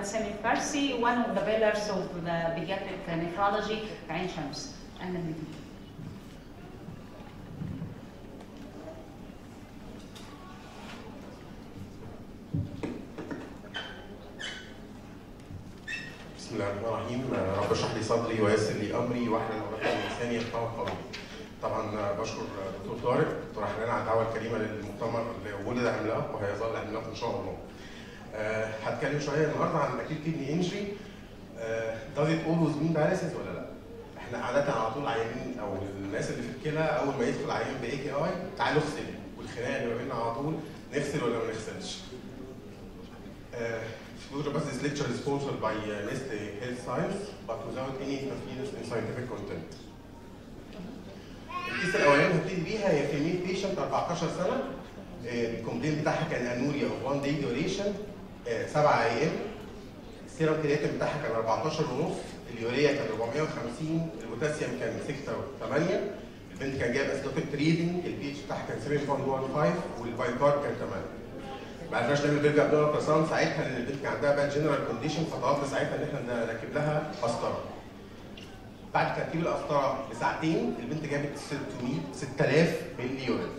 بسام الفارسي one of the pillars of the pediatric nephrology في عين شمس اهلا بيكم بسم الله الرحمن الرحيم رب اشرح لي صدري ويسر لي امري واحلل عقدة من لساني يفقهوا قولي. طبعا بشكر دكتور طارق دكتور حنان على الدعوه الكريمه للمؤتمر اللي ولد عملاق وهيظل عملاق ان شاء الله. أه هتكلم شويه النهارده عن اكيد كدني انجري does it always mean dialysis ولا لا؟ احنا عاده على طول عيانين او الناس اللي في الكلى اول ما يدخل عيان باي كي اي تعالوا اغسل والخناقه اللي ما بيننا على طول نغسل ولا ما نغسلش. Uh, Future Bus this lecture is sponsored by uh, Nestle Health Science, but without any interference in scientific content. الكيس الاولاني هبتدي بيها هي فيميل بيشنت 14 سنه الكومبلين بتاعها كان انوريا اوف 1 داي ديوريشن 7 ايام السيرم كرياتين بتاعها كان 14 ونص اليوريا كان 450 البوتاسيوم كان 6 و8 البنت كان جايب اسيتوتيك تريدنج البي اتش بتاعها كان 7.15 والفايكار كان 8 ما عرفناش نعمل بيرجع ابدومينال ترسان ساعتها لان البنت كان عندها بقى جنرال كونديشن فطلبنا ساعتها ان احنا نركب لها قسطره. بعد تركيب القسطره بساعتين البنت جابت 600 6000 ملي يورين.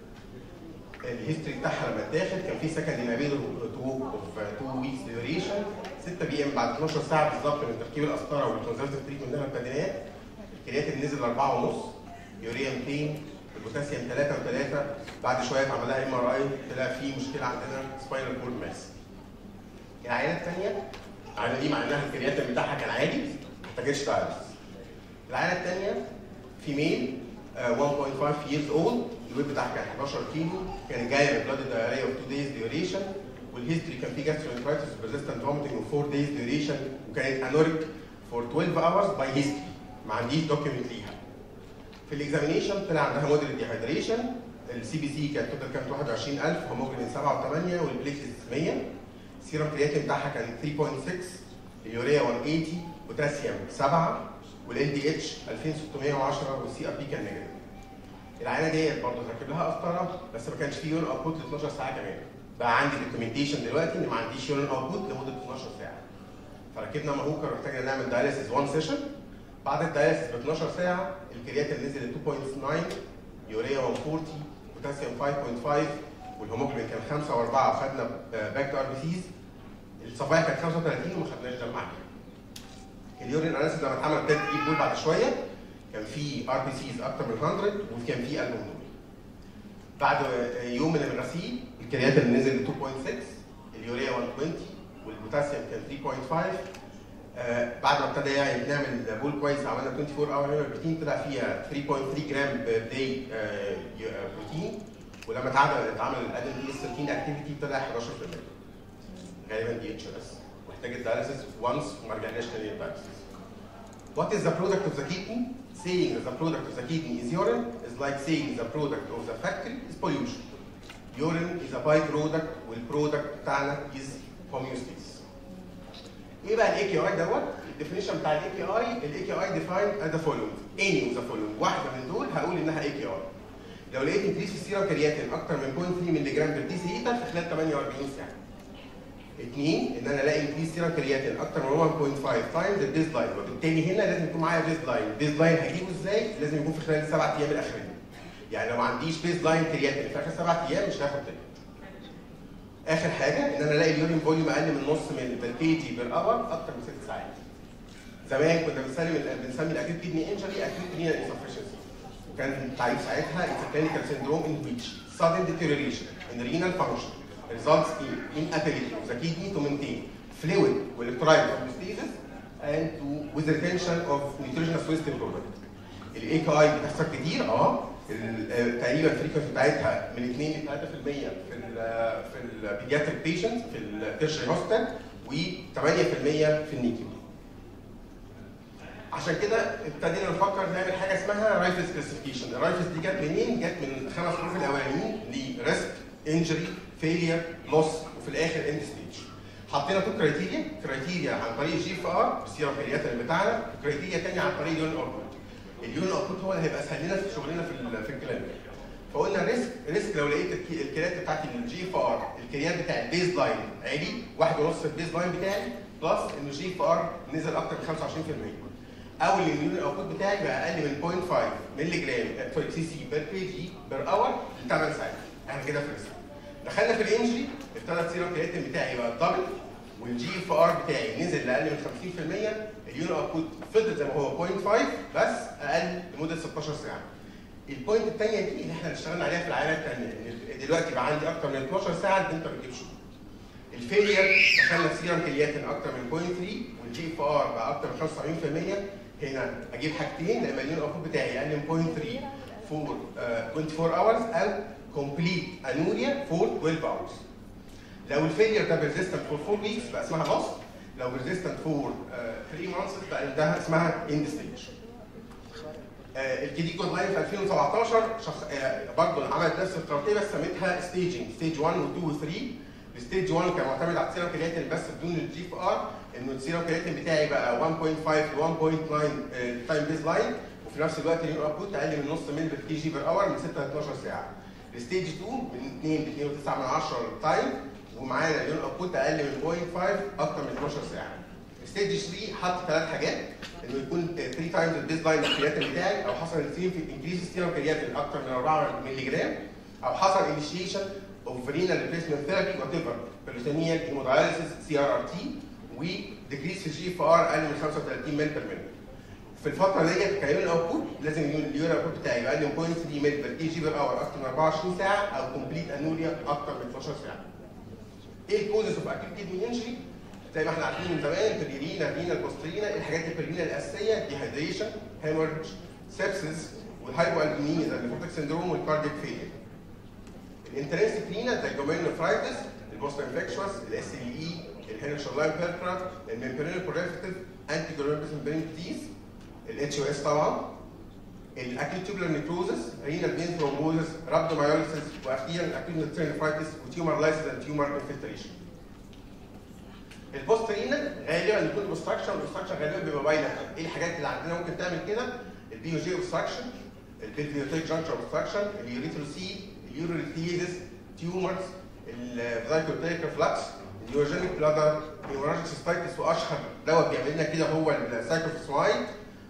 الهيستوري بتاعها لما اتاخد كان في سكند انابيل تو اوف 2 ويكس ديوريشن 6 بي ام بعد 12 ساعه بالظبط من تركيب القسطره والكونزرفتيف تريتمنت اللي احنا ابتديناه الكرياتين نزل 4 ونص يوريا 200 البوتاسيوم 3 و3 بعد شويه اتعمل لها ام ار اي طلع في مشكله عندنا سباينال كورد ماس. العينه الثانيه العينه دي مع انها الكرياتين بتاعها كان عادي ما احتاجتش دايلس. العينه الثانيه فيميل 1.5 years old الويت بتاعها كان 11 كيلو كان جايه بلاد دايريا اوف 2 دايز ديوريشن والهيستوري كان في جاسترونترايتس بيرزيستنت فوميتنج اوف 4 دايز ديوريشن وكانت انوريك فور 12 اورز باي هيستوري ما عنديش دوكيمنت ليها. في الاكزامينيشن طلع عندها موديل ديهايدريشن السي بي سي كانت توتال كانت 21000 هيموجلوبين 7 و8 والبليتلز 100 السيرم كرياتين بتاعها كان 3.6 اليوريا 180 بوتاسيوم 7 والال دي اتش 2610 والسي ار بي كان نيجاتيف العينه ديت برضه ركب لها قسطره بس ما كانش في يورين اوتبوت ل 12 ساعه كمان بقى عندي دوكيومنتيشن دلوقتي ان ما عنديش يورين اوتبوت لمده 12 ساعه فركبنا ماهوكر واحتاجنا نعمل دايليسيس 1 سيشن بعد الدايليسيس ب 12 ساعه الكرياتين نزل ل 2.9 يوريا 140 بوتاسيوم 5.5 والهيموجلوبين كان 5 و4 وخدنا باك ار بي سيز الصفايا كانت 35 وما خدناش دم عليها. اليورين اناليسيس لما اتعمل ابتدت تجيب بول بعد شويه كان في ار بي سيز اكتر من 100 وكان في البومنول. بعد يوم من الغسيل الكرياتين نزل ل 2.6 اليوريا 120 والبوتاسيوم كان 3.5 آه بعد ما ابتدى يعني نعمل بول كويس عملنا 24 اور بروتين طلع فيها 3.3 جرام بير داي بروتين ولما اتعمل اتعمل الادم دي 13 اكتيفيتي طلع 11% غالبا دي اتش بس محتاج الدايليسيس وانس وما رجعناش تاني للدايليسيس. What is the product of the kidney? Saying that the product of the kidney is urine is like saying the product of the factory is pollution. Urine is a byproduct والproduct بتاعنا is homeostasis. ايه بقى الاي كي اي دوت؟ الديفينيشن بتاع الاي كي اي الاي كي اي ديفايند از ذا فولوينج اني اوف ذا فولوينج واحده من دول هقول انها اي كي اي لو لقيت انكريس في السيرم كرياتين اكتر من 0.3 مللي جرام بر دي سي في خلال 48 ساعه اثنين ان انا الاقي انكريس سيرم كرياتين اكتر من 1.5 تايمز البيز لاين وبالتالي هنا لازم يكون معايا بيز لاين البيز لاين هجيبه ازاي؟ لازم يكون في خلال السبع ايام الاخرين يعني لو ما عنديش بيز لاين كرياتين في اخر سبع ايام مش هاخد تاني اخر حاجه ان انا الاقي اليورين فوليوم اقل من نص من البي جي بير اور اكتر من ست ساعات. زمان كنا بنسمي بنسمي الاكيوت كيدني انجري اكيوت رينال انسفشنسي وكان التعريف ساعتها اتس كلينيكال syndrome in which sudden deterioration in renal function results in inability of the kidney to maintain fluid electrolyte homeostasis and to with retention of nitrogenous waste product. الاي كي اي بتحصل كتير اه تقريبا الفريكونسي بتاعتها من 2 ل 3% في ال في البيدياتريك بيشنت في التيرشري هوستل و8% في النيكيو. عشان كده ابتدينا نفكر نعمل حاجه اسمها رايفلز كلاسيفيكيشن، الرايفلز دي جت منين؟ جت من الخمس حروف الاولانيين لريسك، انجري، فيلير، لوس وفي الاخر اند ستيج. حطينا تو كرايتيريا، كرايتيريا عن طريق الجي اف ار السيرم كرياتين بتاعنا، وكرايتيريا ثانيه عن طريق اليون اوتبوت. اليون اوتبوت هو اللي هيبقى اسهل لنا في شغلنا في في الكلينيك. فقلنا الريسك الريسك لو لقيت الكي- الكريات بتاعت الجي اف ار الكريات بتاع البيز لاين عالي واحد ونص البيز لاين بتاعي بلس ان الجي اف ار نزل اكتر من 25% او ان اليورين اوتبوت بتاعي بقى اقل من 0.5 مللي جرام سوري سي سي بير كي جي بير اور ل 8 ساعات احنا كده في الريسك دخلنا في الانجري ابتدى السيرم كرياتين بتاعي بقى دبل والجي اف ار بتاعي نزل لاقل من 50% اليورين اوتبوت فضل زي ما هو 0.5 بس اقل لمده 16 ساعه البوينت الثانيه دي اللي احنا اشتغلنا عليها في العينه الثانيه ان دلوقتي بقى عندي اكتر من 12 ساعه البنت ما بتجيبش الفيلير دخلنا سيرم كرياتين اكتر من 0.3 والجي اف ار بقى اكتر من 75% هنا اجيب حاجتين لما اليون اوتبوت بتاعي اقل من 0.3 فور 24 اورز او كومبليت انوريا فور 12 اورز لو الفيلير ده بيرزيستنت فور 4 ويكس بقى اسمها لوس لو بيرزيستنت فور 3 مانثس بقى ده اسمها اند ستيج الجديد جود لاين في 2017 شخ... آه، برضه عملت نفس الكارتيه بس سميتها ستيجنج ستيج 1 و2 و3 الستيج 1 كان معتمد على السيرم كرياتين بس بدون الجي اف ار انه السيرم كرياتين بتاعي بقى 1.5 ل 1.9 تايم بيز لاين وفي نفس الوقت اليون اوتبوت اقل من نص ملي بر كي جي بر اور من 6 ل 12 ساعه الستيج 2 من 2 ل 2.9 من 10 تايم ومعانا اليون اوتبوت اقل من 0.5 اكتر من 12 ساعه ستيج 3 حط ثلاث حاجات انه يكون 3 تايمز البيز لاين الكرياتين بتاعي او حصل انسين في انكريز ستيرم كرياتين اكتر من 4 مللي جرام او حصل انيشيشن اوف رينال ريبليسمنت ثيرابي وات ايفر بريتونيال هيموداياليسيس سي ار ار تي وديكريس في الجي اف ار اقل من 35 مل بير مينت في الفتره ديت كيون اوتبوت لازم يكون اليون اوتبوت بتاعي يبقى اقل من 0.3 مل بير كي جي بير اور اكتر من 24 ساعه او كومبليت انوريا اكتر من 12 ساعه. ايه الكوزز اوف اكيد كيدني انجري؟ زي ما احنا عارفين من زمان بريرينا رينا البوسترينا الحاجات البريرينا الاساسيه ديهايدريشن هيمورج سيبسس والهايبو البومينيا زي النيفروتيك سندروم والكارديك فيلير. الانترنسيك رينا زي الجومينوفرايتس البوست انفكشوس الاس ال اي الهيرشر لاين بيركرا الممبرينال بروفيتيف انتي جلوبيسم برينكتيز الاتش او اس طبعا الاكيوت تيوبولار نيكروزس رينال فين ثرومبوزس رابدومايوليسيس واخيرا الاكيوت نيفرايتس وتيومر لايسيس اند تيومر انفلتريشن البوست رينال غالبا يكون اوبستراكشن والاوبستراكشن غالبا بيبقى بايلة ايه الحاجات اللي عندنا ممكن تعمل كده البي جي اوبستراكشن البيلفيوتيك جانكشر اوبستراكشن اليوريثروسي اليوريثيزس تيومرز الفلايكوتيك فلاكس اليوجينيك بلادر هيموراجيك سيستايتس واشهر دواء بيعمل لنا كده هو السايكلوفوسفايد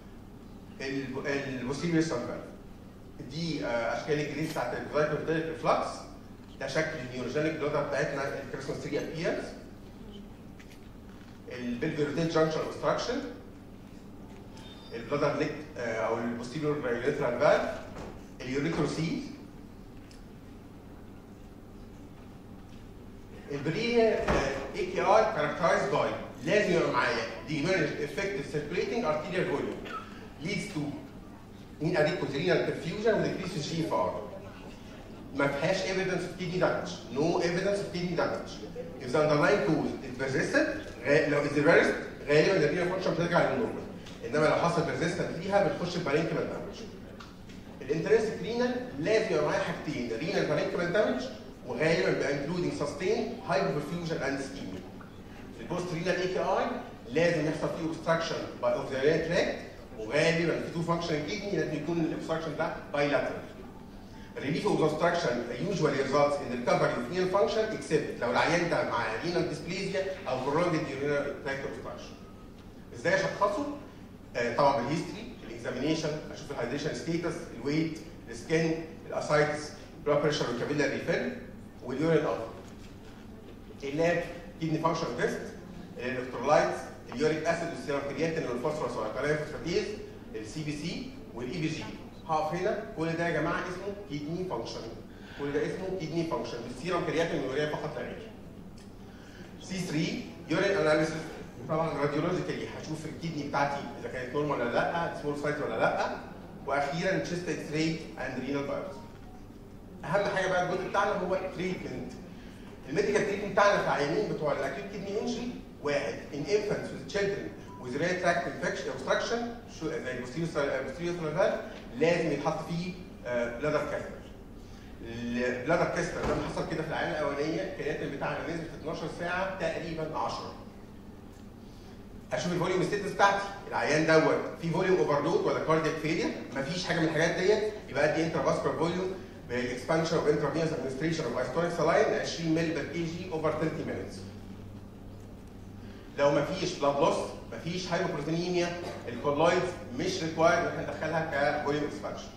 البوسيليوس سامبل دي آه، اشكال الجريس بتاعت الفلايكوتيك فلاكس ده شكل النيوروجينيك بلادر بتاعتنا الكريسماس تري ابيرز البلفيروتيك جانكشن اوبستراكشن البلادر نيك او البوستيريور يوريثرال فالف اليوريثروسيل البري اي كي اي كاركترايز باي لازم يبقى معايا diminished effective circulating arterial volume leads to inadequate renal perfusion with decreased GFR ما فيهاش evidence of kidney damage no evidence of kidney damage if the underlying cause is persistent غا- لو is reversed غالبا الرينال فانكشن بترجع للنورمال انما لو حصل persistent فيها بتخش في parenchymal damage الانترنسك رينال لازم يبقى معايا حاجتين رينال parenchymal damage وغالبا بيبقى including sustained hyperperfusion and ischemia البوست رينال اي كي اي لازم يحصل فيه obstruction by of the renal tract وغالبا في تو فانكشن كيدني لازم يكون الاوبستراكشن ده bilateral relief of obstruction usually results in recovery of renal function except لو العيان ده مع renal dysplasia او prolonged urinary tract obstruction. ازاي اشخصه؟ آه طبعا بالهيستوري، الاكزامينيشن، اشوف الهايدريشن ستيتس، الويت، السكن، الاسايتس، البلاد بريشر والكابيلاري ريفيل واليورين اوت. اللاب كيدني فانكشن تيست، الالكترولايتس، اليوريك اسيد والسيرم كرياتين والفوسفورس والكلام فوسفاتيز، السي بي سي والاي بي جي. هقف هنا كل ده يا جماعه اسمه كيدني فانكشن كل ده اسمه كيدني فانكشن السيرم كرياتين واليوريا فقط لا غير سي 3 يورين اناليسيس طبعا راديولوجيكالي هشوف الكيدني بتاعتي اذا كانت نورمال ولا لا سمول سايز ولا لا واخيرا تشيست اكس راي اند رينال بايوبسي اهم حاجه بقى الجزء بتاعنا هو التريتمنت الميديكال تريتمنت بتاعنا في العيانين بتوع الاكيوت كيدني انجري واحد ان انفانتس with children with renal tract infection obstruction شو زي البوستيريور valve لازم يتحط فيه بلادر كاستر البلادر كاستر لما حصل كده في العينه الاولانيه الكرياتين بتاعنا نزل في 12 ساعه تقريبا 10 اشوف الفوليوم ستيتس بتاعتي العيان دوت في فوليوم اوفرلود ولا كاردياك فيلير مفيش حاجه من الحاجات ديت يبقى ادي انترا فاسكولار فوليوم بالاكسبانشن اوف انترافينوس ادمنستريشن اوف ايستونيك سلاين 20 مللي بير كي جي اوفر 30 مينتس لو مفيش بلاد لوس مفيش هايبوبروتينيميا الكولويد مش ريكوايرد ان احنا ندخلها كفوليوم اكسبانشن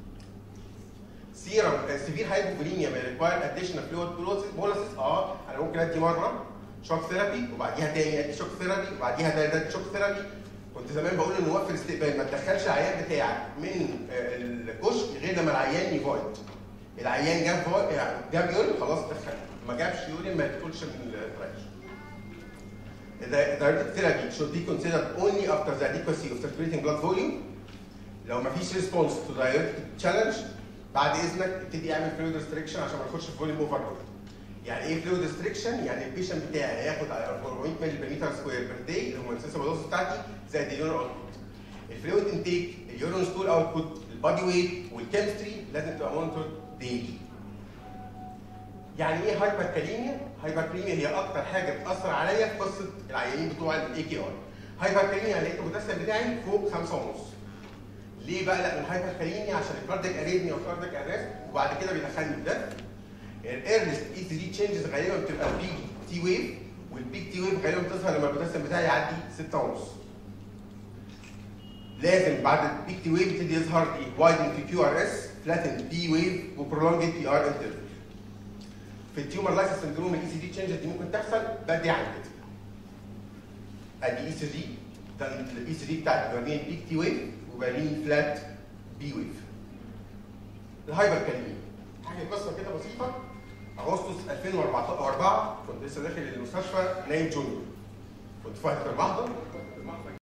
سيرم سيفير هايبوفوليميا may require additional fluid بوليسيس اه انا ممكن ادي مره شوك ثيرابي وبعديها تاني ادي شوك ثيرابي وبعديها تالت ادي شوك ثيرابي كنت زمان بقول ان وقف الاستقبال ما تدخلش العيان بتاعك من آه، الكشك غير لما العيان يفايد العيان جاب فايد يعني جاب يورين خلاص دخل ما جابش يورين ما يدخلش من الفراش The diuretic therapy should be considered only after the adequacy of circulating blood volume. لو ما فيش response to diuretic challenge بعد اذنك ابتدي اعمل فلويد ريستريكشن عشان ما نخش في فوليوم اوفرلود. يعني ايه فلويد ريستريكشن؟ يعني البيشنت بتاعي هياخد على 400 مللي بير متر سكوير بير داي اللي هم السيستم دوز بتاعتي زائد اليورين اوتبوت. الفلويد انتيك، اليورين ستول اوتبوت، البادي ويت والكيمستري لازم تبقى مونيتور ديلي. يعني ايه هايبر كاليميا؟ هايبر كاليميا هي اكتر حاجه بتاثر عليا في قصه العيانين بتوع الاي كي اي. هايبر كاليميا يعني لقيت البوتاسيوم بتاعي فوق خمسة ونص. ليه بقى لا من هايبر كاليميا عشان الكارديك اريزميا والكارديك اريست وبعد كده بيدخلني في ده. الايرلست اي سي دي تشينجز غالبا بتبقى البيك تي ويف والبيك تي ويف غالبا بتظهر لما البوتاسيوم بتاعي يعدي 6 ونص. لازم بعد البيك تي ويف يبتدي يظهر لي وايدنج في كيو ار اس فلاتن بي ويف وبرولونجد بي ار انترفل. في التيومر لايسيس سندروم الاي سي دي تشينجز دي ممكن تحصل بدري عن كده. ادي اي سي جي ده الاي سي جي بتاعتي بوريني بيك تي ويف وبوريني فلات بي ويف. الهايبر كاليميا حاجه قصه كده بسيطه اغسطس 2004 كنت لسه داخل المستشفى نايم جونيور كنت في واحد في المحضر